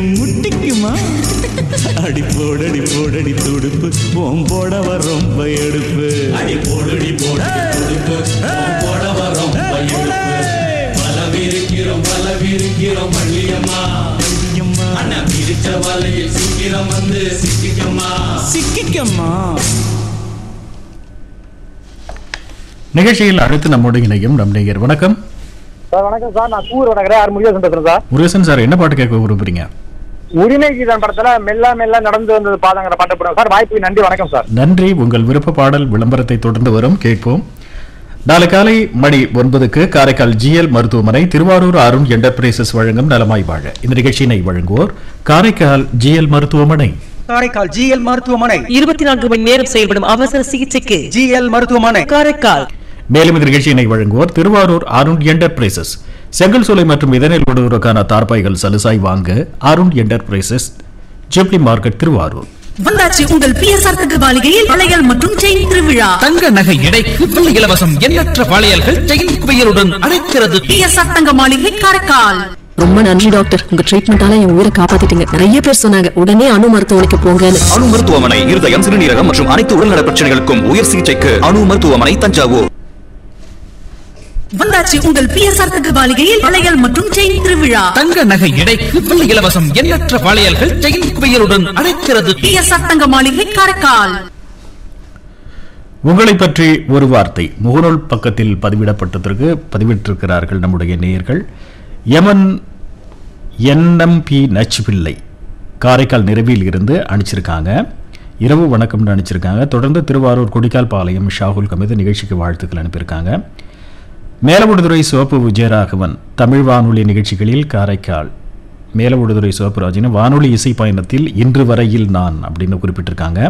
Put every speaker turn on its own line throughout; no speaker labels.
முட்டிக்குமா அடி போடடி போடடி துடுப்பு ஓம் போடவ ரொம்ப எடுப்பு
அடி போடுடி போடு துடுப்பு போட வரோம் பலவிருக்கிறோம் பலவிருக்கிறோம் வள்ளியம்மா
அம்மா,
அண்ணன் பிடிச்ச வலையில் சீக்கிரம் வந்து சிக்கிக்கம்மா
சிக்கிக்கம்மா
நிகழ்ச்சியில் அடுத்து நம்மோடு இணையும் நம் நேயர் வணக்கம்
சார் வணக்கம் சார் நான் கூர் வடகரை ஆறு முருகேசன் பேசுறேன் சார்
முருகேசன் சார் என்ன பாட்டு கேட்க விரும்புறீங்க
உரிமை கீதம் படத்துல மெல்ல மெல்ல நடந்து வந்தது பாதங்கிற பாட்டு போடுறேன் சார் வாய்ப்புக்கு நன்றி வணக்கம் சார்
நன்றி உங்கள் விருப்ப பாடல் விளம்பரத்தை தொடர்ந்து வரும் கேட்போம் நாளை காலை மணி ஒன்பதுக்கு காரைக்கால் ஜிஎல் மருத்துவமனை திருவாரூர் அருண் என்டர்பிரைசஸ் வழங்கும் நலமாய் வாழ இந்த நிகழ்ச்சியினை வழங்குவோர் காரைக்கால் ஜிஎல் மருத்துவமனை
காரைக்கால் ஜிஎல் மருத்துவமனை
இருபத்தி நான்கு மணி நேரம் செயல்படும் அவசர சிகிச்சைக்கு
ஜிஎல் மருத்துவமனை
காரைக்கால்
மேலும் இந்த நிகழ்ச்சியினை வழங்குவோர் திருவாரூர் அருண் என்டர்பிரைசஸ் செங்கல் சூளை மற்றும் இதனில் விடுவதற்கான தார்பாய்கள் சலுசாய் வாங்க அருண் என்டர்பிரைசஸ் ஜிப்ளி மார்க்கெட் திருவாரூர்
வந்தாச்சு உங்கள் பிஎஸ்ஆர் தகவலிகையில் வளையல் மற்றும் செயின் திருவிழா
தங்க நகை எடைக்கு வெள்ளி இலவசம் எண்ணற்ற வளையல்கள் செயின் குவியலுடன் அழைக்கிறது
பிஎஸ்ஆர் தங்க மாளிகை காரைக்கால்
ரொம்ப நன்றி டாக்டர் உங்க ட்ரீட்மெண்டால என் உயிரை காப்பாத்திட்டீங்க நிறைய பேர் சொன்னாங்க உடனே அணு மருத்துவமனைக்கு போங்கன்னு
அணு மருத்துவமனை இருதயம் சிறுநீரகம் மற்றும் அனைத்து உடல்நல பிரச்சனைகளுக்கும் உயர் சிகிச்சைக்கு அணு மருத்துவமனை தஞ்சாவூர்
வந்தாச்சு உங்கள் பிஎஸ்ஆர் தகவலிகையில் வளையல் மற்றும் செயின் திருவிழா
தங்க நகை எடைக்கு வெள்ளி இலவசம் எண்ணற்ற வளையல்கள் செயின் குவியலுடன் அழைக்கிறது
பிஎஸ்ஆர் தங்க மாளிகை காரைக்கால்
உங்களை பற்றி ஒரு வார்த்தை முகநூல் பக்கத்தில் பதிவிடப்பட்டதற்கு பதிவிட்டிருக்கிறார்கள் நம்முடைய நேயர்கள் யமன் என்எம்பி நச்சுப்பிள்ளை காரைக்கால் நிறைவில் இருந்து அனுப்பிச்சிருக்காங்க இரவு வணக்கம்னு அனுப்பிச்சிருக்காங்க தொடர்ந்து திருவாரூர் கொடிக்கால் பாளையம் ஷாகுல் கமிது நிகழ்ச்சிக்கு வாழ்த்துக்கள் அனுப்பியிருக்காங்க மேலமுடுதுறை சிவப்பு விஜயராகவன் தமிழ் வானொலி நிகழ்ச்சிகளில் காரைக்கால் மேலமுடுதுறை சிவப்பு ராஜின் வானொலி இசை பயணத்தில் இன்று வரையில் நான் அப்படின்னு குறிப்பிட்டிருக்காங்க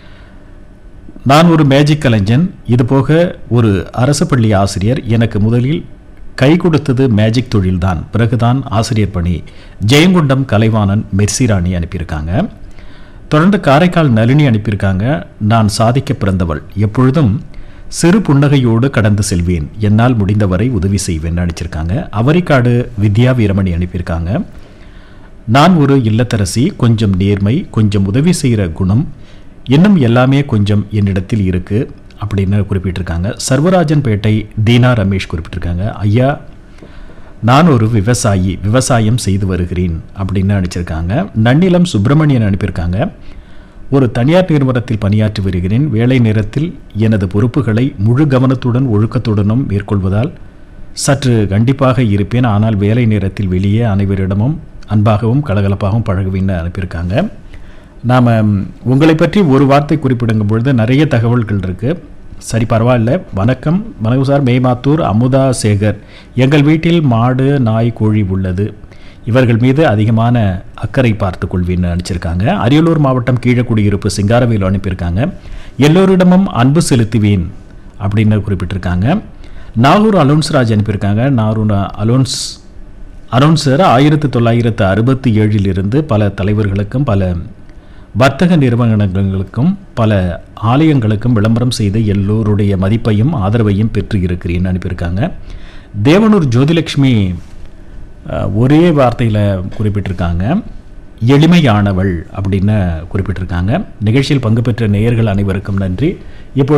நான் ஒரு மேஜிக் கலைஞன் இதுபோக ஒரு அரசு பள்ளி ஆசிரியர் எனக்கு முதலில் கை கொடுத்தது மேஜிக் தொழில்தான் பிறகுதான் ஆசிரியர் பணி ஜெயங்கொண்டம் கலைவாணன் மெர்சிராணி அனுப்பியிருக்காங்க தொடர்ந்து காரைக்கால் நளினி அனுப்பியிருக்காங்க நான் சாதிக்க பிறந்தவள் எப்பொழுதும் சிறு புன்னகையோடு கடந்து செல்வேன் என்னால் முடிந்தவரை உதவி செய்வேன் அனுப்பிச்சிருக்காங்க அவரிக்காடு வித்யா வீரமணி அனுப்பியிருக்காங்க நான் ஒரு இல்லத்தரசி கொஞ்சம் நேர்மை கொஞ்சம் உதவி செய்கிற குணம் இன்னும் எல்லாமே கொஞ்சம் என்னிடத்தில் இருக்கு அப்படின்னு குறிப்பிட்டிருக்காங்க சர்வராஜன் பேட்டை தீனா ரமேஷ் குறிப்பிட்டிருக்காங்க ஐயா நான் ஒரு விவசாயி விவசாயம் செய்து வருகிறேன் அப்படின்னு அனுப்பிச்சிருக்காங்க நன்னிலம் சுப்பிரமணியன் அனுப்பியிருக்காங்க ஒரு தனியார் நிறுவனத்தில் பணியாற்றி வருகிறேன் வேலை நேரத்தில் எனது பொறுப்புகளை முழு கவனத்துடன் ஒழுக்கத்துடனும் மேற்கொள்வதால் சற்று கண்டிப்பாக இருப்பேன் ஆனால் வேலை நேரத்தில் வெளியே அனைவரிடமும் அன்பாகவும் கலகலப்பாகவும் பழகுவேன்னு அனுப்பியிருக்காங்க நாம் உங்களை பற்றி ஒரு வார்த்தை குறிப்பிடுங்கும் பொழுது நிறைய தகவல்கள் இருக்குது சரி பரவாயில்ல வணக்கம் வணக்கம் சார் மேமாத்தூர் அமுதா சேகர் எங்கள் வீட்டில் மாடு நாய் கோழி உள்ளது இவர்கள் மீது அதிகமான அக்கறை பார்த்து கொள்வேன்னு அனுப்பிச்சிருக்காங்க அரியலூர் மாவட்டம் கீழக்குடியிருப்பு சிங்காரவேலு அனுப்பியிருக்காங்க எல்லோரிடமும் அன்பு செலுத்துவேன் அப்படின்னு குறிப்பிட்டிருக்காங்க நாகூர் அலோன்ஸ்ராஜ் அனுப்பியிருக்காங்க நாகூர் அலோன்ஸ் அலோன்சர் ஆயிரத்தி தொள்ளாயிரத்து அறுபத்தி ஏழிலிருந்து பல தலைவர்களுக்கும் பல வர்த்தக நிறுவனங்களுக்கும் பல ஆலயங்களுக்கும் விளம்பரம் செய்து எல்லோருடைய மதிப்பையும் ஆதரவையும் பெற்று இருக்கிறேன்னு அனுப்பியிருக்காங்க தேவனூர் ஜோதிலட்சுமி அஹ், ஒரே வார்த்தையில் குறிப்பிட்டிருக்காங்க எளிமையானவள் அப்படின்னு குறிப்பிட்டிருக்காங்க நிகழ்ச்சியில் பங்கு பெற்ற நேயர்கள் அனைவருக்கும் நன்றி இப்போ